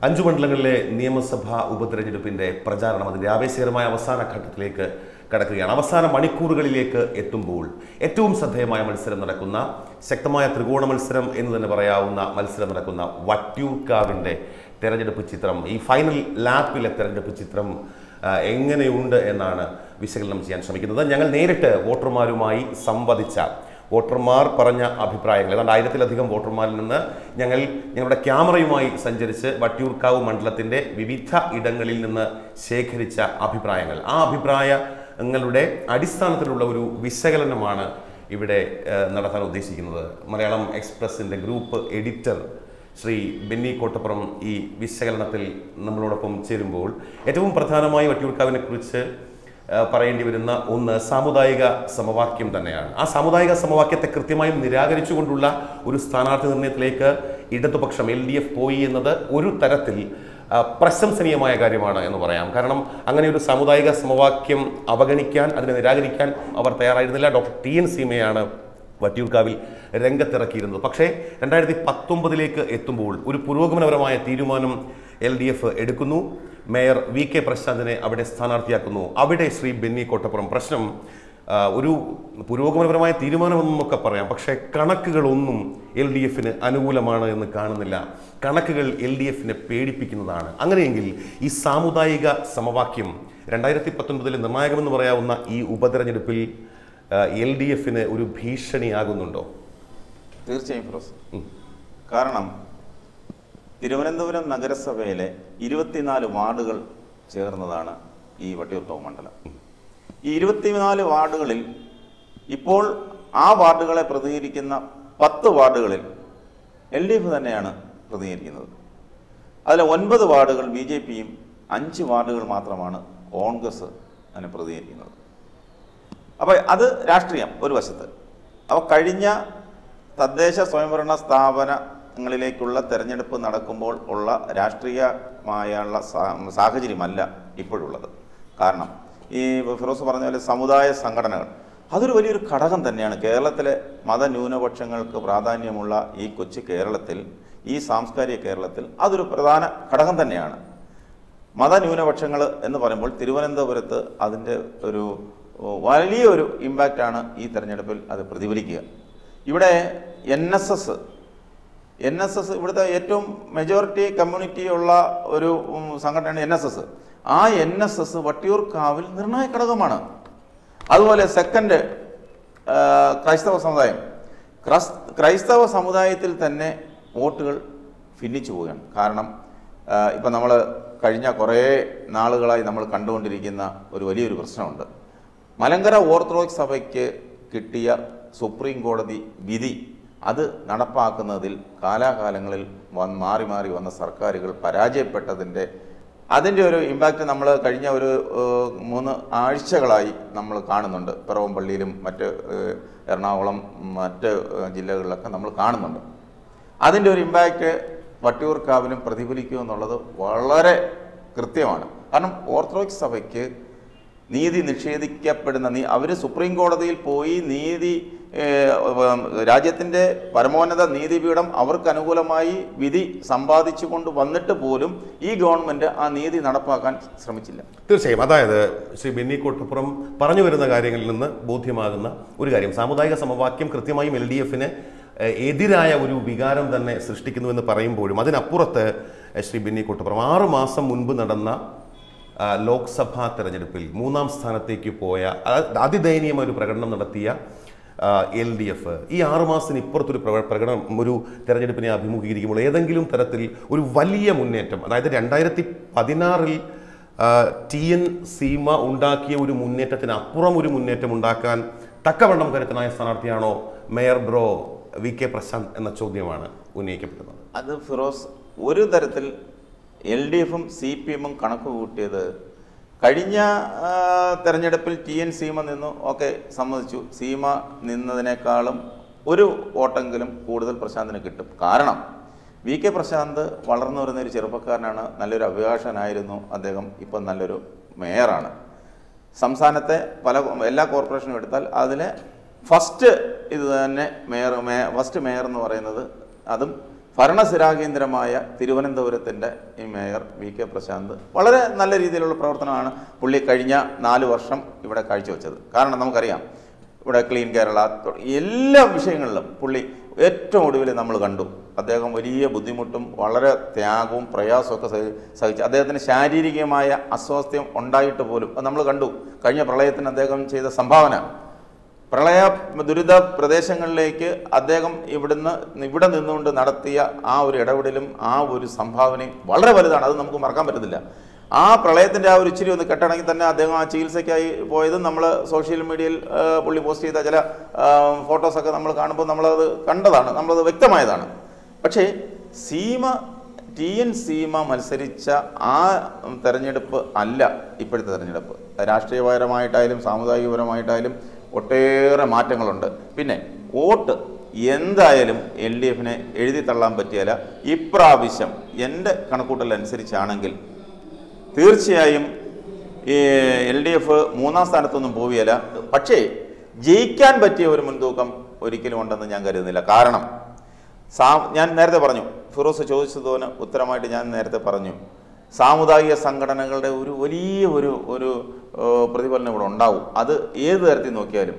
അഞ്ചു മണ്ഡലങ്ങളിലെ നിയമസഭാ ഉപതെരഞ്ഞെടുപ്പിന്റെ പ്രചാരണം അതിന്റെ ആവേശകരമായ അവസാന ഘട്ടത്തിലേക്ക് കടക്കുകയാണ് അവസാന മണിക്കൂറുകളിലേക്ക് എത്തുമ്പോൾ ഏറ്റവും ശ്രദ്ധേയമായ മത്സരം നടക്കുന്ന ശക്തമായ ത്രികോണ മത്സരം എന്ന് തന്നെ പറയാവുന്ന മത്സരം നടക്കുന്ന വട്യൂർക്കാവിന്റെ തെരഞ്ഞെടുപ്പ് ചിത്രം ഈ ഫൈനൽ ലാപ്പിലെ തെരഞ്ഞെടുപ്പ് ചിത്രം ആ, എങ്ങനെയുണ്ട് എന്നാണ് വിശകലനം ചെയ്യാൻ ശ്രമിക്കുന്നത് ഞങ്ങൾ നേരിട്ട് വോട്ടർമാരുമായി സംവദിച്ച വോട്ടർമാർ പറഞ്ഞ അഭിപ്രായങ്ങൾ ഏതാണ്ട് ആയിരത്തിലധികം വോട്ടർമാരിൽ നിന്ന് ഞങ്ങൾ ഞങ്ങളുടെ ക്യാമറയുമായി സഞ്ചരിച്ച് വട്ടിയൂർക്കാവ് മണ്ഡലത്തിൻ്റെ വിവിധ ഇടങ്ങളിൽ നിന്ന് ശേഖരിച്ച അഭിപ്രായങ്ങൾ ആ അഭിപ്രായങ്ങളുടെ അടിസ്ഥാനത്തിലുള്ള ഒരു വിശകലനമാണ് ഇവിടെ ഏഹ്, നടത്താൻ ഉദ്ദേശിക്കുന്നത് മലയാളം എക്സ്പ്രസിൻ്റെ ഗ്രൂപ്പ് എഡിറ്റർ ശ്രീ ബെന്നി കോട്ടപ്പുറം ഈ വിശകലനത്തിൽ നമ്മളോടൊപ്പം ചേരുമ്പോൾ ഏറ്റവും പ്രധാനമായി വട്ടിയൂർക്കാവിനെ കുറിച്ച് ആ, പറയേണ്ടി വരുന്ന ഒന്ന് സാമുദായിക സമവാക്യം തന്നെയാണ് ആ സാമുദായിക സമവാക്യത്തെ കൃത്യമായും നിരാകരിച്ചുകൊണ്ടുള്ള ഒരു സ്ഥാനാർത്ഥി നിർണയത്തിലേക്ക് ഇടതുപക്ഷം എൽ ഡി എഫ് പോയി എന്നത് ഒരു തരത്തിൽ ആ, പ്രശംസനീയമായ കാര്യമാണ് എന്ന് പറയാം കാരണം അങ്ങനെ ഒരു സാമുദായിക സമവാക്യം അവഗണിക്കാൻ അതിനെ നിരാകരിക്കാൻ അവർ തയ്യാറായിരുന്നില്ല ഡോക്ടർ ടി എൻ സീമയാണ് വട്ടിയൂർക്കാവിൽ രംഗത്തിറക്കിയിരുന്നത് പക്ഷേ രണ്ടായിരത്തി പത്തൊമ്പതിലേക്ക് എത്തുമ്പോൾ ഒരു പുരോഗമനപരമായ തീരുമാനം എൽ ഡി എഫ് എടുക്കുന്നു മേയർ വി കെ പ്രശാന്തിനെ അവിടെ സ്ഥാനാർത്ഥിയാക്കുന്നു അവിടെ ശ്രീ ബെന്നി കോട്ടപ്പുറം പ്രശ്നം ആ, ഒരു പുരോഗമനപരമായ തീരുമാനമെന്നൊക്കെ പറയാം പക്ഷേ കണക്കുകളൊന്നും എൽ ഡി എഫിന് അനുകൂലമാണ് എന്ന് കാണുന്നില്ല കണക്കുകൾ എൽ ഡി എഫിനെ പേടിപ്പിക്കുന്നതാണ് അങ്ങനെയെങ്കിൽ ഈ സാമുദായിക സമവാക്യം രണ്ടായിരത്തി പത്തൊൻപതിലെ നിർണായകമെന്ന് പറയാവുന്ന ഈ ഉപതെരഞ്ഞെടുപ്പിൽ എൽ ഡി എഫിന് ഒരു ഭീഷണിയാകുന്നുണ്ടോ തീർച്ചയായും ഫിറോസ് കാരണം തിരുവനന്തപുരം നഗരസഭയിലെ ഇരുപത്തിനാല് വാർഡുകൾ ചേർന്നതാണ് ഈ വട്ടിയൂർക്കാവ് മണ്ഡലം ഈ ഇരുപത്തിനാല് വാർഡുകളിൽ ഇപ്പോൾ ആ വാർഡുകളെ പ്രതിനിധീകരിക്കുന്ന പത്ത് വാർഡുകളിൽ എൽ ഡി എഫ് തന്നെയാണ് പ്രതിനിധീകരിക്കുന്നത് അതിൽ ഒൻപത് വാർഡുകൾ ബി ജെ പിയും അഞ്ച് വാർഡുകൾ മാത്രമാണ് കോൺഗ്രസ് അതിനെ പ്രതിനിധീകരിക്കുന്നത് അപ്പോൾ അത് രാഷ്ട്രീയം ഒരു വശത്ത് അപ്പോൾ കഴിഞ്ഞ തദ്ദേശ സ്വയംഭരണ സ്ഥാപനങ്ങളിലേക്കുള്ള തെരഞ്ഞെടുപ്പ് നടക്കുമ്പോൾ ഉള്ള രാഷ്ട്രീയമായുള്ള സാ- സാഹചര്യമല്ല ഇപ്പോഴുള്ളത് കാരണം ഈ ഫിറോസ് പറഞ്ഞ പോലെ സമുദായ സംഘടനകൾ അതൊരു വലിയൊരു ഘടകം തന്നെയാണ് കേരളത്തിലെ മതന്യൂനപക്ഷങ്ങൾക്ക് പ്രാധാന്യമുള്ള ഈ കൊച്ചു കേരളത്തിൽ ഈ സാംസ്കാരിക കേരളത്തിൽ അതൊരു പ്രധാന ഘടകം തന്നെയാണ് മതന്യൂനപക്ഷങ്ങൾ എന്ന് പറയുമ്പോൾ തിരുവനന്തപുരത്ത് അതിൻ്റെ ഒരു വലിയൊരു ഇമ്പാക്റ്റാണ് ഈ തെരഞ്ഞെടുപ്പിൽ അത് പ്രതിഫലിക്കുക ഇവിടെ N S S N S S ഇവിടുത്തെ ഏറ്റവും മെജോറിറ്റി കമ്മ്യൂണിറ്റി ഉള്ള ഒരു ഉം, സംഘടനയാണ് എൻ എസ് എസ് ആ എൻ എസ് എസ് വട്ടിയൂർക്കാവിൽ നിർണായക ഘടകമാണ് അതുപോലെ സെക്കൻഡ് ക്രൈസ്തവ സമുദായം ക്രസ് ക്രൈസ്തവ സമുദായത്തിൽ തന്നെ വോട്ടുകൾ ഭിന്നിച്ചു പോവുകയാണ് കാരണം ഇപ്പം നമ്മൾ കഴിഞ്ഞ കുറേ നാളുകളായി നമ്മൾ കണ്ടുകൊണ്ടിരിക്കുന്ന ഒരു വലിയൊരു പ്രശ്നമുണ്ട് മലങ്കര ഓർത്തഡോക്സ് സഭയ്ക്ക് കിട്ടിയ സുപ്രീം കോടതി വിധി അത് നടപ്പാക്കുന്നതിൽ കാലാകാലങ്ങളിൽ വന്ന് മാറി മാറി വന്ന സർക്കാരുകൾ പരാജയപ്പെട്ടതിൻ്റെ അതിൻ്റെ ഒരു ഇമ്പാക്റ്റ് നമ്മൾ കഴിഞ്ഞ ഒരു ഏഹ്, മൂന്ന് ആഴ്ചകളായി നമ്മൾ കാണുന്നുണ്ട് പിറവംപള്ളിയിലും മറ്റ് ഏഹ്, എറണാകുളം മറ്റ് ഏഹ്, ജില്ലകളിലൊക്കെ നമ്മൾ കാണുന്നുണ്ട് അതിൻ്റെ ഒരു ഇമ്പാക്റ്റ് വട്ടിയൂർക്കാവിലും പ്രതിഫലിക്കും എന്നുള്ളത് വളരെ കൃത്യമാണ് കാരണം ഓർത്തഡോക്സ് സഭയ്ക്ക് നീതി നിഷേധിക്കപ്പെടുന്ന നീ അവർ സുപ്രീം കോടതിയിൽ പോയി നീതി ഏഹ്, രാജ്യത്തിൻ്റെ പരമോന്നത നീതിപീഠം അവർക്ക് അനുകൂലമായി വിധി സമ്പാദിച്ചു കൊണ്ട് വന്നിട്ട് പോലും ഈ ഗവൺമെൻറ് ആ നീതി നടപ്പാക്കാൻ ശ്രമിച്ചില്ല തീർച്ചയായും അതായത് ശ്രീ ബെന്നി കോട്ടപ്പുറം പറഞ്ഞു വരുന്ന കാര്യങ്ങളിൽ നിന്ന് ബോധ്യമാകുന്ന ഒരു കാര്യം സാമുദായിക സമവാക്യം കൃത്യമായും എൽ ഡി എഫിന് എതിരായ ഒരു വികാരം തന്നെ സൃഷ്ടിക്കുന്നുവെന്ന് പറയുമ്പോഴും അതിനപ്പുറത്ത് ഏഹ്, ശ്രീ ബെന്നി കോട്ടപ്പുറം ആറു മാസം മുൻപ് നടന്ന ആ, ലോക്സഭാ തെരഞ്ഞെടുപ്പിൽ മൂന്നാം സ്ഥാനത്തേക്ക് പോയ ആ- അതിദയനീയമായ ഒരു പ്രകടനം നടത്തിയ എൽ ഡി എഫ് ഈ ആറുമാസത്തിന് ഇപ്പുറത്തൊരു പ്രക- പ്രകടനം ഒരു തെരഞ്ഞെടുപ്പിനെ അഭിമുഖീകരിക്കുമ്പോൾ ഏതെങ്കിലും തരത്തിൽ ഒരു വലിയ മുന്നേറ്റം അതായത് രണ്ടായിരത്തി പതിനാറിൽ ടി എൻ സീമ ഉണ്ടാക്കിയ ഒരു മുന്നേറ്റത്തിന് അപ്പുറം ഒരു മുന്നേറ്റം ഉണ്ടാക്കാൻ തക്കവണ്ണം കരുത്തനായ സ്ഥാനാർത്ഥിയാണോ mayor bro V K Prashanth എന്ന ചോദ്യമാണ് ഉന്നയിക്കപ്പെടുന്നത് അത് ഫിറോസ് ഒരു തരത്തിൽ എൽ ഡി എഫും സി പി എമ്മും കണക്ക് കൂട്ടിയത് കഴിഞ്ഞ ആ, തെരഞ്ഞെടുപ്പിൽ ടി എൻ സീമ നിന്നു ഓക്കെ സമ്മതിച്ചു സീമ നിന്നതിനേക്കാളും ഒരു വോട്ടെങ്കിലും കൂടുതൽ പ്രശാന്തിന് കിട്ടും കാരണം വി കെ പ്രശാന്ത് വളർന്നു വരുന്ന ഒരു ചെറുപ്പക്കാരനാണ് നല്ലൊരു അഭിഭാഷകനായിരുന്നു അദ്ദേഹം ഇപ്പം നല്ലൊരു മേയറാണ് സംസ്ഥാനത്തെ പല എല്ലാ കോർപ്പറേഷനും എടുത്താൽ അതിലെ ഫസ്റ്റ് ഇത് തന്നെ മേയർ മേ ഫസ്റ്റ് മേയർ എന്ന് പറയുന്നത് അതും ഭരണസിരാകേന്ദ്രമായ തിരുവനന്തപുരത്തിൻ്റെ ഈ മേയർ വി കെ പ്രശാന്ത് വളരെ നല്ല രീതിയിലുള്ള പ്രവർത്തനമാണ് പുള്ളി കഴിഞ്ഞ നാല് വർഷം ഇവിടെ കാഴ്ചവെച്ചത് കാരണം നമുക്കറിയാം ഇവിടെ ക്ലീൻ കേരള തുടങ്ങി എല്ലാ വിഷയങ്ങളിലും പുള്ളി ഏറ്റവും ഒടുവിൽ നമ്മൾ കണ്ടു അദ്ദേഹം വലിയ ബുദ്ധിമുട്ടും വളരെ ത്യാഗവും പ്രയാസമൊക്കെ സഹി- സഹിച്ച് അദ്ദേഹത്തിന് ശാരീരികമായ അസ്വാസ്ഥ്യം ഉണ്ടായിട്ട് പോലും അത് നമ്മൾ കണ്ടു കഴിഞ്ഞ പ്രളയത്തിന് അദ്ദേഹം ചെയ്ത സംഭാവന പ്രളയ ദുരിത പ്രദേശങ്ങളിലേക്ക് അദ്ദേഹം ഇവിടുന്ന് ഇവിടെ നിന്നുകൊണ്ട് നടത്തിയ ആ ഒരു ഇടപെടലും ആ ഒരു സംഭാവനയും വളരെ വലുതാണ് അത് നമുക്ക് മറക്കാൻ പറ്റത്തില്ല ആ പ്രളയത്തിൻ്റെ ആ ഒരു ഇച്ചിരി ഒന്ന് കെട്ടണമെങ്കിൽ തന്നെ അദ്ദേഹം ആ ചികിത്സയ്ക്കായി പോയത് നമ്മൾ സോഷ്യൽ മീഡിയയിൽ ആ, പുള്ളി പോസ്റ്റ് ചെയ്ത ചില ആ, ഫോട്ടോസൊക്കെ നമ്മൾ കാണുമ്പോൾ നമ്മളത് കണ്ടതാണ് നമ്മളത് വ്യക്തമായതാണ് പക്ഷേ സീമ ടി എൻ സീമ മത്സരിച്ച ആ തെരഞ്ഞെടുപ്പ് അല്ല ഇപ്പോഴത്തെ തെരഞ്ഞെടുപ്പ് രാഷ്ട്രീയപരമായിട്ടായാലും സാമുദായികപരമായിട്ടായാലും ഒട്ടേറെ മാറ്റങ്ങളുണ്ട് പിന്നെ വോട്ട് എന്തായാലും എൽ ഡി എഫിനെ എഴുതി തള്ളാൻ പറ്റിയല്ല ഇപ്രാവശ്യം എൻ്റെ കണക്കൂട്ടൽ അനുസരിച്ചാണെങ്കിൽ തീർച്ചയായും എൽ ഡി എഫ് മൂന്നാം സ്ഥാനത്തൊന്നും പോവുകയില്ല പക്ഷേ ജയിക്കാൻ പറ്റിയ ഒരു മുൻതൂക്കം ഒരിക്കലും ഉണ്ടെന്ന് ഞാൻ കരുതുന്നില്ല കാരണം സാ ഞാൻ നേരത്തെ പറഞ്ഞു ഫിറോസ് ചോദിച്ചതിന് ഉത്തരമായിട്ട് ഞാൻ നേരത്തെ പറഞ്ഞു സാമുദായിക സംഘടനകളുടെ ഒരു വലിയ ഒരു ഒരു ഏഹ്, പ്രതിഫലനം ഇവിടെ ഉണ്ടാവും അത് ഏത് തരത്തിൽ നോക്കിയാലും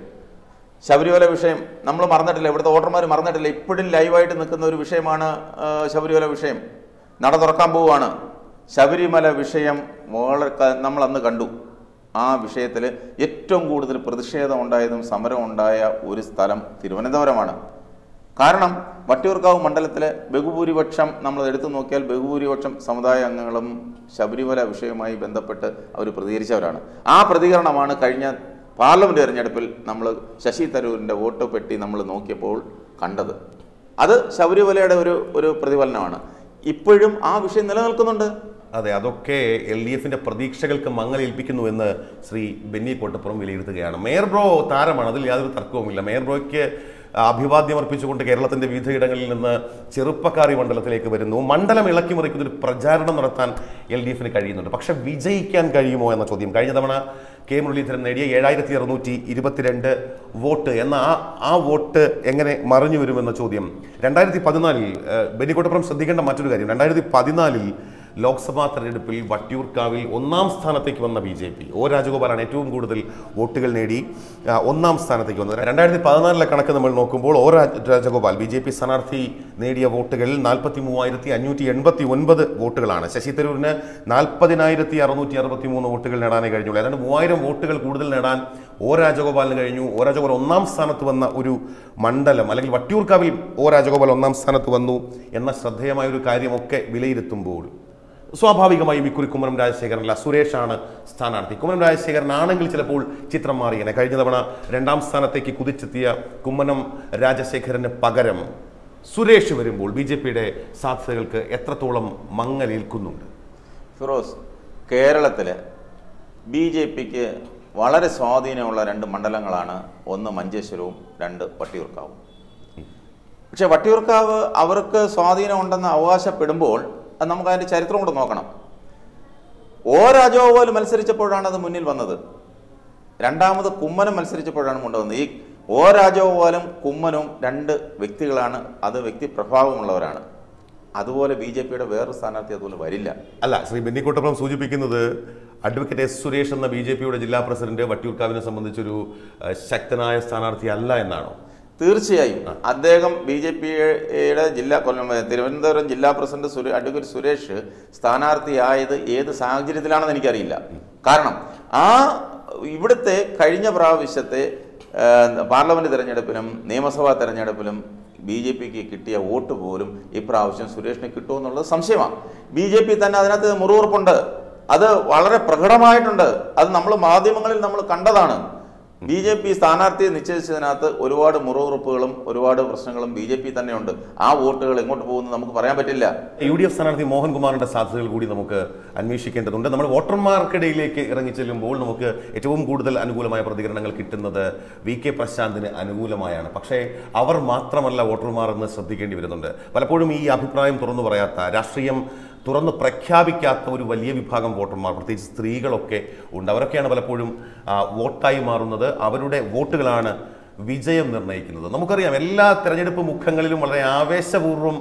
ശബരിമല വിഷയം നമ്മൾ മറന്നിട്ടില്ല ഇവിടുത്തെ വോട്ടർമാർ മറന്നിട്ടില്ല ഇപ്പോഴും ലൈവായിട്ട് നിൽക്കുന്ന ഒരു വിഷയമാണ് ആ, ശബരിമല വിഷയം നട തുറക്കാൻ പോവുകയാണ് ശബരിമല വിഷയം വളരെ ക- നമ്മൾ അന്ന് കണ്ടു ആ വിഷയത്തിൽ ഏറ്റവും കൂടുതൽ പ്രതിഷേധം ഉണ്ടായതും സമരം ഉണ്ടായ ഒരു സ്ഥലം തിരുവനന്തപുരമാണ് കാരണം വട്ടിയൂർക്കാവ് മണ്ഡലത്തിലെ ബഹുഭൂരിപക്ഷം നമ്മൾ എടുത്തു നോക്കിയാൽ ബഹുഭൂരിപക്ഷം സമുദായ അംഗങ്ങളും ശബരിമല വിഷയവുമായി ബന്ധപ്പെട്ട് അവർ പ്രതികരിച്ചവരാണ് ആ പ്രതികരണമാണ് കഴിഞ്ഞ പാർലമെന്റ് തെരഞ്ഞെടുപ്പിൽ നമ്മൾ ശശി തരൂരിൻ്റെ വോട്ട് പെട്ടി നമ്മൾ നോക്കിയപ്പോൾ കണ്ടത് അത് ശബരിമലയുടെ ഒരു ഒരു പ്രതിഫലനമാണ് ഇപ്പോഴും ആ വിഷയം നിലനിൽക്കുന്നുണ്ട് അതെ അതൊക്കെ എൽ ഡി എഫിന്റെ പ്രതീക്ഷകൾക്ക് മങ്ങലേൽപ്പിക്കുന്നു എന്ന് ശ്രീ ബെന്നി കോട്ടപ്പുറം വിലയിരുത്തുകയാണ് മേയർ ബ്രോ താരമാണ് അതിൽ യാതൊരു തർക്കവുമില്ല മേയർ ബ്രോയ്ക്ക് അഭിവാദ്യം അർപ്പിച്ചുകൊണ്ട് കേരളത്തിന്റെ വിവിധയിടങ്ങളിൽ നിന്ന് ചെറുപ്പക്കാരി മണ്ഡലത്തിലേക്ക് വരുന്നു മണ്ഡലം ഇളക്കി മറിക്കുന്ന ഒരു പ്രചാരണം നടത്താൻ എൽ ഡി എഫിന് കഴിയുന്നുണ്ട് പക്ഷെ വിജയിക്കാൻ കഴിയുമോ എന്ന ചോദ്യം കഴിഞ്ഞ തവണ കെ മുരളീധരൻ നേടിയ ഏഴായിരത്തി അറുന്നൂറ്റി ഇരുപത്തിരണ്ട് വോട്ട് എന്ന ആ ആ വോട്ട് എങ്ങനെ മറിഞ്ഞു വരുമെന്ന ചോദ്യം രണ്ടായിരത്തി പതിനാലിൽ ബെന്നിക്കോട്ടപ്പുറം ശ്രദ്ധിക്കേണ്ട മറ്റൊരു കാര്യം രണ്ടായിരത്തി പതിനാലിൽ ലോക്സഭാ തെരഞ്ഞെടുപ്പിൽ വട്ടിയൂർക്കാവിൽ ഒന്നാം സ്ഥാനത്തേക്ക് വന്ന ബി ജെ പി ഒ രാജഗോപാലാണ് ഏറ്റവും കൂടുതൽ വോട്ടുകൾ നേടി ആ, ഒന്നാം സ്ഥാനത്തേക്ക് വന്നത് രണ്ടായിരത്തി പതിനാലിലെ കണക്ക് നമ്മൾ നോക്കുമ്പോൾ ഒ രാജ- രാജഗോപാൽ ബി ജെ പി സ്ഥാനാർത്ഥി നേടിയ വോട്ടുകൾ നാൽപ്പത്തി മൂവായിരത്തി അഞ്ഞൂറ്റി എൺപത്തി ഒൻപത് വോട്ടുകളാണ് ശശി തരൂരിന് നാൽപ്പതിനായിരത്തി അറുന്നൂറ്റി അറുപത്തി മൂന്ന് വോട്ടുകൾ നേടാനേ കഴിഞ്ഞുള്ളൂ ഏതാണ്ട് മൂവായിരം വോട്ടുകൾ കൂടുതൽ നേടാൻ ഒ രാജഗോപാലിന് കഴിഞ്ഞു ഒ രാജഗോപാൽ ഒന്നാം സ്ഥാനത്ത് വന്ന ഒരു മണ്ഡലം അല്ലെങ്കിൽ വട്ടിയൂർക്കാവിൽ ഒ രാജഗോപാൽ ഒന്നാം സ്ഥാനത്ത് വന്നു എന്ന ശ്രദ്ധേയമായ ഒരു കാര്യമൊക്കെ വിലയിരുത്തുമ്പോൾ സ്വാഭാവികമായും ഇക്കുറി കുമ്മനം രാജശേഖരനല്ല സുരേഷാണ് സ്ഥാനാർത്ഥി കുമ്മനം രാജശേഖരൻ ആണെങ്കിൽ ചിലപ്പോൾ ചിത്രം മാറിയേനെ കഴിഞ്ഞ തവണ രണ്ടാം സ്ഥാനത്തേക്ക് കുതിച്ചെത്തിയ കുമ്മനം രാജശേഖരന് പകരം സുരേഷ് വരുമ്പോൾ ബി ജെ പിയുടെ സാധ്യതകൾക്ക് എത്രത്തോളം മങ്ങലേൽക്കുന്നുണ്ട് ഫിറോസ് കേരളത്തിൽ ബി ജെ പിക്ക് വളരെ സ്വാധീനമുള്ള രണ്ട് മണ്ഡലങ്ങളാണ് ഒന്ന് മഞ്ചേശ്വരവും രണ്ട് വട്ടിയൂർക്കാവും പക്ഷെ വട്ടിയൂർക്കാവ് അവർക്ക് സ്വാധീനം ഉണ്ടെന്ന് അവകാശപ്പെടുമ്പോൾ അത് നമുക്ക് അതിൻ്റെ ചരിത്രം കൂടെ നോക്കണം ഓ രാജഗോപാൽ മത്സരിച്ചപ്പോഴാണ് അത് മുന്നിൽ വന്നത് രണ്ടാമത് കുമ്മനം മത്സരിച്ചപ്പോഴാണ് കൊണ്ടുവന്നത് ഈ ഓ രാജഗോപാലും കുമ്മനും രണ്ട് വ്യക്തികളാണ് അത് വ്യക്തി പ്രഭാവമുള്ളവരാണ് അതുപോലെ ബി ജെ പിയുടെ വേറൊരു സ്ഥാനാർത്ഥി അതുപോലെ വരില്ല അല്ല ശ്രീ ബെന്നിക്കോട്ടപ്പുറം സൂചിപ്പിക്കുന്നത് അഡ്വക്കേറ്റ് എസ് സുരേഷ് എന്ന ബി ജെ പിയുടെ ജില്ലാ പ്രസിഡന്റ് വട്ടിയൂർക്കാവിനെ സംബന്ധിച്ചൊരു അഹ്, ശക്തനായ സ്ഥാനാർത്ഥി അല്ല എന്നാണോ തീർച്ചയായും അദ്ദേഹം ബി ജെ പിയുടെ ജില്ലാ കൊല്ലം തിരുവനന്തപുരം ജില്ലാ പ്രസിഡന്റ് സുരേ അഡ്വക്കേറ്റ് സുരേഷ് സ്ഥാനാർത്ഥിയായത് ഏത് സാഹചര്യത്തിലാണെന്ന് എനിക്കറിയില്ല കാരണം ആ ഇവിടുത്തെ കഴിഞ്ഞ പ്രാവശ്യത്തെ ആ, പാർലമെന്റ് തെരഞ്ഞെടുപ്പിലും നിയമസഭാ തെരഞ്ഞെടുപ്പിലും ബി ജെ പിക്ക് കിട്ടിയ വോട്ട് പോലും ഇപ്രാവശ്യം സുരേഷിന് കിട്ടുമെന്നുള്ളത് സംശയമാണ് ബി ജെ പി തന്നെ അതിനകത്ത് മുറിവുറപ്പുണ്ട് അത് വളരെ പ്രകടമായിട്ടുണ്ട് അത് നമ്മൾ മാധ്യമങ്ങളിൽ നമ്മൾ കണ്ടതാണ് ബി ജെ പി സ്ഥാനാർത്ഥിയെ നിശ്ചയിച്ചതിനകത്ത് ഒരുപാട് മുറിവുറപ്പുകളും ഒരുപാട് പ്രശ്നങ്ങളും ബി ജെ പി തന്നെയുണ്ട് ആ വോട്ടുകൾ എങ്ങോട്ട് പോകുന്നു നമുക്ക് പറയാൻ പറ്റില്ല യു ഡി എഫ് സ്ഥാനാർത്ഥി മോഹൻകുമാറിന്റെ സാധ്യതകൾ കൂടി നമുക്ക് അന്വേഷിക്കേണ്ടതുണ്ട് നമ്മൾ വോട്ടർമാർക്കിടയിലേക്ക് ഇറങ്ങിച്ചെല്ലുമ്പോൾ നമുക്ക് ഏറ്റവും കൂടുതൽ അനുകൂലമായ പ്രതികരണങ്ങൾ കിട്ടുന്നത് വി കെ പ്രശാന്തിന് അനുകൂലമായാണ് പക്ഷേ അവർ മാത്രമല്ല വോട്ടർമാർ എന്ന് ശ്രദ്ധിക്കേണ്ടി വരുന്നുണ്ട് പലപ്പോഴും ഈ അഭിപ്രായം തുറന്നു പറയാത്ത രാഷ്ട്രീയം തുറന്ന് പ്രഖ്യാപിക്കാത്ത ഒരു വലിയ വിഭാഗം വോട്ടർമാർ പ്രത്യേകിച്ച് സ്ത്രീകളൊക്കെ ഉണ്ട് അവരൊക്കെയാണ് പലപ്പോഴും ആ, വോട്ടായി മാറുന്നത് അവരുടെ വോട്ടുകളാണ് വിജയം നിർണ്ണയിക്കുന്നത് നമുക്കറിയാം എല്ലാ തെരഞ്ഞെടുപ്പ് മുഖങ്ങളിലും വളരെ ആവേശപൂർവ്വം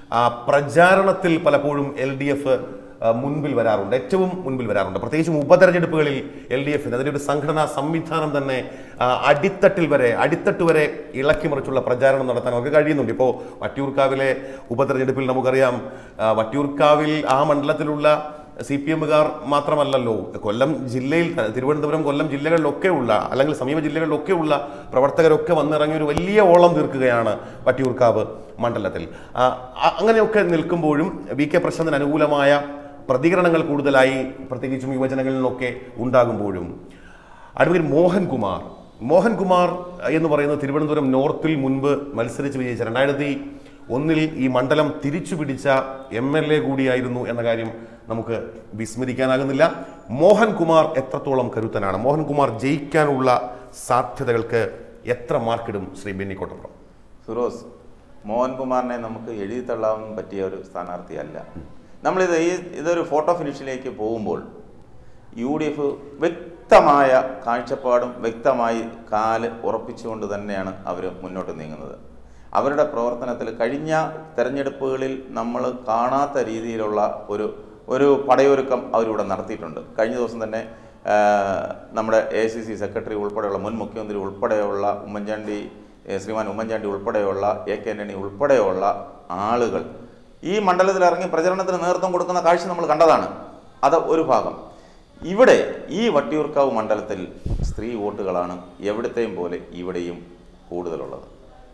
ആ, പ്രചാരണത്തിൽ പലപ്പോഴും എൽ ഡി എഫ് മുൻപിൽ വരാറുണ്ട് ഏറ്റവും മുൻപിൽ വരാറുണ്ട് പ്രത്യേകിച്ചും ഉപതെരഞ്ഞെടുപ്പുകളിൽ എൽ ഡി എഫിന് അതിൻ്റെ ഒരു സംഘടനാ സംവിധാനം തന്നെ ആ, അടിത്തട്ടിൽ വരെ അടിത്തട്ട് വരെ ഇളക്കിമറിച്ചുള്ള പ്രചാരണം നടത്താൻ അവർക്ക് കഴിയുന്നുണ്ട് ഇപ്പോൾ വട്ടിയൂർക്കാവിലെ ഉപതെരഞ്ഞെടുപ്പിൽ നമുക്കറിയാം ആ, വട്ടിയൂർക്കാവിൽ ആ മണ്ഡലത്തിലുള്ള സി പി എമ്മുകാർ മാത്രമല്ലല്ലോ കൊല്ലം ജില്ലയിൽ ത- തിരുവനന്തപുരം കൊല്ലം ജില്ലകളിലൊക്കെ ഉള്ള അല്ലെങ്കിൽ സമീപ ജില്ലകളിലൊക്കെ ഉള്ള പ്രവർത്തകരൊക്കെ വന്നിറങ്ങി ഒരു വലിയ ഓളം തീർക്കുകയാണ് വട്ടിയൂർക്കാവ് മണ്ഡലത്തിൽ ആ, അ- അങ്ങനെയൊക്കെ നിൽക്കുമ്പോഴും വി കെ പ്രശാന്തിന് അനുകൂലമായ പ്രതികരണങ്ങൾ കൂടുതലായി പ്രത്യേകിച്ചും യുവജനങ്ങളിൽ നിന്നൊക്കെ ഉണ്ടാകുമ്പോഴും അഡ്വക്കേറ്റ് മോഹൻകുമാർ മോഹൻകുമാർ എന്ന് പറയുന്നത് തിരുവനന്തപുരം നോർത്തിൽ മുൻപ് മത്സരിച്ച് വിജയിച്ച രണ്ടായിരത്തി ഒന്നിൽ ഈ മണ്ഡലം തിരിച്ചു പിടിച്ച എം എൽ എ കൂടിയായിരുന്നു എന്ന കാര്യം നമുക്ക് വിസ്മരിക്കാനാകുന്നില്ല മോഹൻകുമാർ എത്രത്തോളം കരുത്തനാണ് മോഹൻകുമാർ ജയിക്കാനുള്ള സാധ്യതകൾക്ക് എത്ര മാർക്കിടും ശ്രീ ബെന്നി കോട്ടപ്പുറം ഫിറോസ് മോഹൻകുമാറിനെ നമുക്ക് എഴുതി തള്ളാൻ പറ്റിയ ഒരു സ്ഥാനാർത്ഥിയല്ല നമ്മളിത് ഈ ഇതൊരു ഫോട്ടോ ഫിനിഷിലേക്ക് പോകുമ്പോൾ യു ഡി എഫ് വ്യക്തമായ കാഴ്ചപ്പാടും വ്യക്തമായി കാല് ഉറപ്പിച്ചുകൊണ്ട് തന്നെയാണ് അവർ മുന്നോട്ട് നീങ്ങുന്നത് അവരുടെ പ്രവർത്തനത്തിൽ കഴിഞ്ഞ തെരഞ്ഞെടുപ്പുകളിൽ നമ്മൾ കാണാത്ത രീതിയിലുള്ള ഒരു ഒരു പടയൊരുക്കം അവരിവിടെ നടത്തിയിട്ടുണ്ട് കഴിഞ്ഞ ദിവസം തന്നെ ആ, നമ്മുടെ എ സി സി സെക്രട്ടറി ഉൾപ്പെടെയുള്ള മുൻ മുഖ്യമന്ത്രി ഉൾപ്പെടെയുള്ള ഉമ്മൻചാണ്ടി ഏ, ശ്രീമാൻ ഉമ്മൻചാണ്ടി ഉൾപ്പെടെയുള്ള എ കെ ആന്റണി ഉൾപ്പെടെയുള്ള ആളുകൾ ഈ മണ്ഡലത്തിൽ ഇറങ്ങി പ്രചരണത്തിന് നേതൃത്വം കൊടുക്കുന്ന കാഴ്ച നമ്മൾ കണ്ടതാണ് അത് ഒരു ഭാഗം ഇവിടെ ഈ വട്ടിയൂർക്കാവ് മണ്ഡലത്തിൽ സ്ത്രീ വോട്ടുകളാണ് എവിടത്തെയും പോലെ ഇവിടെയും കൂടുതലുള്ളത്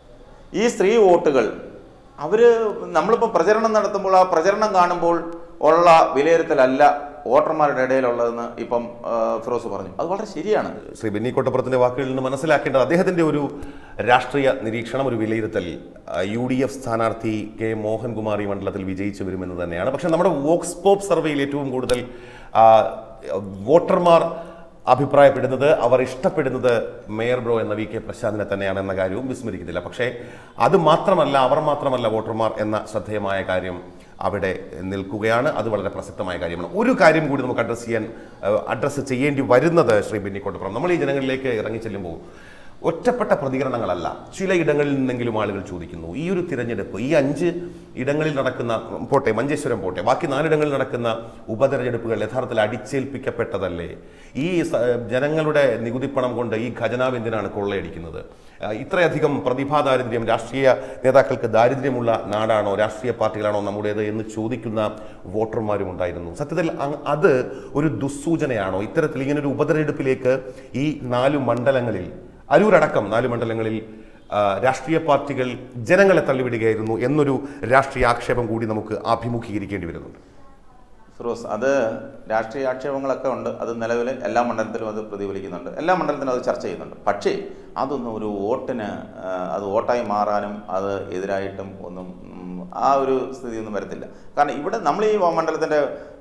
ഈ സ്ത്രീ വോട്ടുകൾ അവർ നമ്മളിപ്പോൾ പ്രചരണം നടത്തുമ്പോൾ ആ പ്രചരണം കാണുമ്പോൾ ഉള്ള വിലയിരുത്തലല്ല വോട്ടർമാരുടെ ഇടയിലുള്ളതെന്ന് ഇപ്പം ആ, ഫിറോസ് പറഞ്ഞു അത് വളരെ ശരിയാണ് ശ്രീ ബെന്നി കോട്ടപ്പുറത്തിന്റെ വാക്കുകളിൽ നിന്ന് മനസ്സിലാക്കേണ്ടത് അദ്ദേഹത്തിന്റെ ഒരു രാഷ്ട്രീയ നിരീക്ഷണം ഒരു വിലയിരുത്തൽ യു ഡി എഫ് സ്ഥാനാർത്ഥി കെ മോഹൻകുമാർ ഈ മണ്ഡലത്തിൽ വിജയിച്ചു വരുമെന്ന് തന്നെയാണ് പക്ഷെ നമ്മുടെ വോക്സ് പോപ്പ് സർവേയിൽ ഏറ്റവും കൂടുതൽ ആ, വോട്ടർമാർ അഭിപ്രായപ്പെടുന്നത് അവർ ഇഷ്ടപ്പെടുന്നത് മേയർ ബ്രോ എന്ന വി കെ പ്രശാന്തിനെ തന്നെയാണ് എന്ന കാര്യവും വിസ്മരിക്കുന്നില്ല പക്ഷേ അത് മാത്രമല്ല അവർ മാത്രമല്ല വോട്ടർമാർ എന്ന ശ്രദ്ധേയമായ കാര്യം അവിടെ നിൽക്കുകയാണ് അത് വളരെ പ്രസക്തമായ കാര്യമാണ് ഒരു കാര്യം കൂടി നമുക്ക് അഡ്രസ്സ് ചെയ്യാൻ അഡ്രസ്സ് ചെയ്യേണ്ടി വരുന്നത് ശ്രീ ബെന്നിക്കോട്ടപ്പുറം നമ്മൾ ഈ ജനങ്ങളിലേക്ക് ഇറങ്ങി ചെല്ലുമ്പോൾ ഒറ്റപ്പെട്ട പ്രതികരണങ്ങളല്ല ചില ഇടങ്ങളിൽ നിന്നെങ്കിലും ആളുകൾ ചോദിക്കുന്നു ഈ ഒരു തിരഞ്ഞെടുപ്പ് ഈ അഞ്ച് ഇടങ്ങളിൽ നടക്കുന്ന പോട്ടെ മഞ്ചേശ്വരം പോട്ടെ ബാക്കി നാലിടങ്ങളിൽ നടക്കുന്ന ഉപതെരഞ്ഞെടുപ്പുകൾ യഥാർത്ഥത്തിൽ അടിച്ചേൽപ്പിക്കപ്പെട്ടതല്ലേ ഈ സ- ജനങ്ങളുടെ നികുതിപ്പണം കൊണ്ട് ഈ ഖജനാവ് എന്തിനാണ് കൊള്ളയടിക്കുന്നത് ആ, ഇത്രയധികം പ്രതിഭാ ദാരിദ്ര്യം രാഷ്ട്രീയ നേതാക്കൾക്ക് ദാരിദ്ര്യമുള്ള നാടാണോ രാഷ്ട്രീയ പാർട്ടികളാണോ നമ്മുടേത് എന്ന് ചോദിക്കുന്ന വോട്ടർമാരും ഉണ്ടായിരുന്നു സത്യത്തിൽ അ- അത് ഒരു ദുസ്സൂചനയാണോ ഇത്തരത്തിൽ ഇങ്ങനൊരു ഉപതെരഞ്ഞെടുപ്പിലേക്ക് ഈ നാലു മണ്ഡലങ്ങളിൽ അരൂരടക്കം നാല് മണ്ഡലങ്ങളിൽ ആ, രാഷ്ട്രീയ പാർട്ടികൾ ജനങ്ങളെ തള്ളിവിടുകയായിരുന്നു എന്നൊരു രാഷ്ട്രീയ ആക്ഷേപം കൂടി നമുക്ക് അഭിമുഖീകരിക്കേണ്ടി വരുന്നുണ്ട് ഫിറോസ് അത് രാഷ്ട്രീയ ആക്ഷേപങ്ങളൊക്കെ ഉണ്ട് അത് നിലവിൽ എല്ലാ മണ്ഡലത്തിലും അത് പ്രതിഫലിക്കുന്നുണ്ട് എല്ലാ മണ്ഡലത്തിലും അത് ചർച്ച ചെയ്യുന്നുണ്ട് പക്ഷേ അതൊന്നും ഒരു വോട്ടിന് ആ, അത് വോട്ടായി മാറാനും അത് എതിരായിട്ടും ഒന്നും ഉം, ആ ഒരു സ്ഥിതി ഒന്നും വരത്തില്ല കാരണം ഇവിടെ നമ്മൾ ഈ മണ്ഡലത്തിൻ്റെ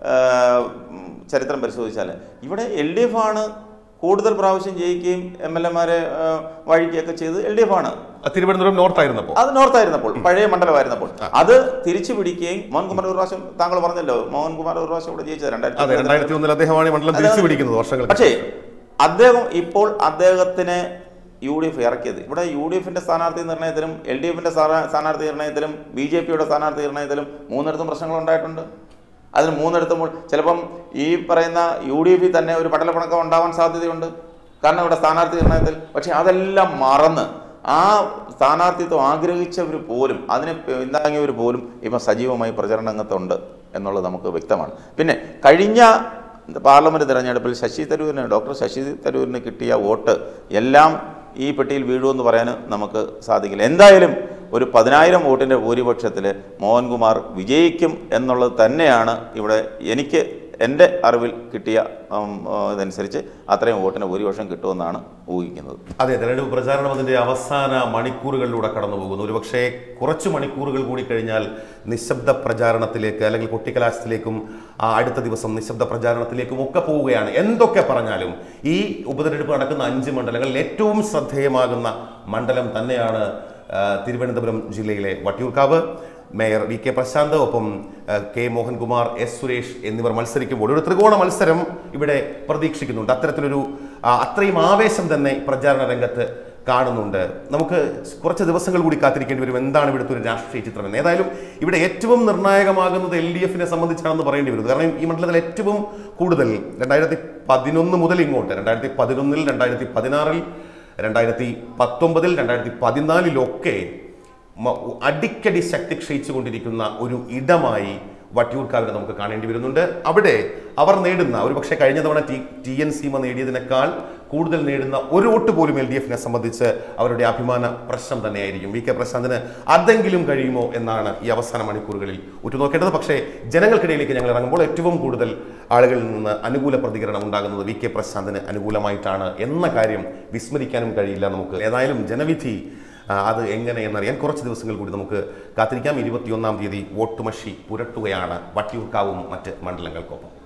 ചരിത്രം പരിശോധിച്ചാൽ ഇവിടെ എൽ ഡി എഫ് ആണ് കൂടുതൽ പ്രാവശ്യം ജയിക്കുകയും എം എൽ എമാരെ വഴിക്കുകയൊക്കെ ചെയ്ത് എൽ ഡി എഫ് ആണ് ആ, തിരുവനന്തപുരം നോർത്ത് ആയിരുന്നപ്പോൾ അത് നോർത്തായിരുന്നപ്പോൾ പഴയ മണ്ഡലമായിരുന്നപ്പോൾ അത് തിരിച്ചു പിടിക്കുകയും മോഹൻകുമാർ ഒരു പ്രാവശ്യം താങ്കൾ പറഞ്ഞല്ലോ മോഹൻകുമാർ ഒരു പ്രാവശ്യം ഇവിടെ ജയിച്ചത് അതെ രണ്ടായിരത്തി രണ്ടായിരത്തി ഒന്നിൽ അദ്ദേഹമാണ് ഈ മണ്ഡലം തിരിച്ചു പിടിക്കുന്നത് വർഷങ്ങൾക്ക് പക്ഷേ അദ്ദേഹം ഇപ്പോൾ അദ്ദേഹത്തിനെ യു ഡി എഫ് ഇറക്കിയത് ഇവിടെ യു ഡി എഫിന്റെ സ്ഥാനാർത്ഥി നിർണയത്തിലും എൽ ഡി എഫിന്റെ സ്ഥാനാർത്ഥി നിർണയത്തിലും ബി ജെ പിയുടെ സ്ഥാനാർത്ഥി നിർണയത്തിലും മൂന്നിടത്തും പ്രശ്നങ്ങൾ ഉണ്ടായിട്ടുണ്ട് അതിന് മൂന്നിടത്തുമ്പോൾ ചിലപ്പം ഈ പറയുന്ന യു ഡി എഫിൽ തന്നെ ഒരു പടലപ്പിണക്കം ഉണ്ടാവാൻ സാധ്യതയുണ്ട് കാരണം ഇവിടെ സ്ഥാനാർത്ഥി നിർണയത്തിൽ പക്ഷേ അതെല്ലാം മറന്ന് ആ സ്ഥാനാർത്ഥിത്വം ആഗ്രഹിച്ചവർ പോലും അതിനെ പിന്താങ്ങിയവർ പോലും ഇപ്പം സജീവമായി പ്രചരണ രംഗത്തുണ്ട് എന്നുള്ളത് നമുക്ക് വ്യക്തമാണ് പിന്നെ കഴിഞ്ഞ പാർലമെന്റ് തിരഞ്ഞെടുപ്പിൽ ശശി തരൂരിന് ഡോക്ടർ ശശി തരൂരിന് കിട്ടിയ വോട്ട് എല്ലാം ഈ പെട്ടിയിൽ വീഴുമെന്ന് പറയാൻ നമുക്ക് സാധിക്കില്ല എന്തായാലും ഒരു പതിനായിരം വോട്ടിൻ്റെ ഭൂരിപക്ഷത്തിൽ മോഹൻകുമാർ വിജയിക്കും എന്നുള്ളത് തന്നെയാണ് ഇവിടെ എനിക്ക് എൻ്റെ അറിവിൽ കിട്ടിയ ഉം, ആ, ഇതനുസരിച്ച് അത്രയും വോട്ടിന് ഭൂരിപക്ഷം കിട്ടുമെന്നാണ് ഊഹിക്കുന്നത് അതെ തെരഞ്ഞെടുപ്പ് പ്രചാരണം അതിന്റെ അവസാന മണിക്കൂറുകളിലൂടെ കടന്നു പോകുന്നു ഒരുപക്ഷെ കുറച്ച് മണിക്കൂറുകൾ കൂടി കഴിഞ്ഞാൽ നിശബ്ദ പ്രചാരണത്തിലേക്ക് അല്ലെങ്കിൽ കൊട്ടിക്കലാശത്തിലേക്കും ആ അടുത്ത ദിവസം നിശബ്ദ പ്രചാരണത്തിലേക്കും ഒക്കെ പോവുകയാണ് എന്തൊക്കെ പറഞ്ഞാലും ഈ ഉപതെരഞ്ഞെടുപ്പ് നടക്കുന്ന അഞ്ച് മണ്ഡലങ്ങളിൽ ഏറ്റവും ശ്രദ്ധേയമാകുന്ന മണ്ഡലം തന്നെയാണ് ആ, തിരുവനന്തപുരം ജില്ലയിലെ Vattiyoorkavu mayor V K Prashanth ഒപ്പം ആ, കെ മോഹൻകുമാർ എസ് സുരേഷ് എന്നിവർ മത്സരിക്കുമ്പോൾ ഒരു ത്രികോണ മത്സരം ഇവിടെ പ്രതീക്ഷിക്കുന്നുണ്ട് അത്തരത്തിലൊരു ആ, അത്രയും ആവേശം തന്നെ പ്രചാരണ രംഗത്ത് കാണുന്നുണ്ട് നമുക്ക് കുറച്ച് ദിവസങ്ങൾ കൂടി കാത്തിരിക്കേണ്ടി വരും എന്താണ് ഇവിടുത്തെ ഒരു രാഷ്ട്രീയ ചിത്രം എന്ന് ഏതായാലും ഇവിടെ ഏറ്റവും നിർണായകമാകുന്നത് എൽ ഡി എഫിനെ സംബന്ധിച്ചാണെന്ന് പറയേണ്ടി വരും കാരണം ഈ മണ്ഡലത്തിൽ ഏറ്റവും കൂടുതൽ രണ്ടായിരത്തി പതിനൊന്ന് മുതൽ ഇങ്ങോട്ട് രണ്ടായിരത്തി പതിനൊന്നിൽ രണ്ടായിരത്തി പതിനാറിൽ രണ്ടായിരത്തി പത്തൊമ്പതിൽ രണ്ടായിരത്തി പതിനാലിലൊക്കെ മ- അടിക്കടി ശക്തി ക്ഷയിച്ചുകൊണ്ടിരിക്കുന്ന ഒരു ഇടമായി വട്ടിയൂർക്കാവിനെ നമുക്ക് കാണേണ്ടി വരുന്നുണ്ട് അവിടെ അവർ നേടുന്ന ഒരു പക്ഷേ കഴിഞ്ഞ തവണ ടി ടി എൻ സീമ നേടിയതിനേക്കാൾ കൂടുതൽ നേടുന്ന ഒരു വോട്ട് പോലും എൽ ഡി എഫിനെ സംബന്ധിച്ച് അവരുടെ അഭിമാന പ്രശ്നം തന്നെയായിരിക്കും വി കെ പ്രശാന്തിന് അതെങ്കിലും കഴിയുമോ എന്നാണ് ഈ അവസാന മണിക്കൂറുകളിൽ ഉറ്റുനോക്കേണ്ടത് പക്ഷേ ജനങ്ങൾക്കിടയിലേക്ക് ഞങ്ങൾ ഇറങ്ങുമ്പോൾ ഏറ്റവും കൂടുതൽ ആളുകളിൽ നിന്ന് അനുകൂല പ്രതികരണം ഉണ്ടാകുന്നത് വി കെ പ്രശാന്തിന് അനുകൂലമായിട്ടാണ് എന്ന കാര്യം വിസ്മരിക്കാനും കഴിയില്ല നമുക്ക് ഏതായാലും ജനവിധി ആ, അത് എങ്ങനെ എന്നറിയാൻ കുറച്ച് ദിവസങ്ങൾ കൂടി നമുക്ക് കാത്തിരിക്കാം ഇരുപത്തിയൊന്നാം തീയതി വോട്ടുമഷി പുരട്ടുകയാണ് വട്ടിയൂർക്കാവും മറ്റ് മണ്ഡലങ്ങൾക്കൊപ്പം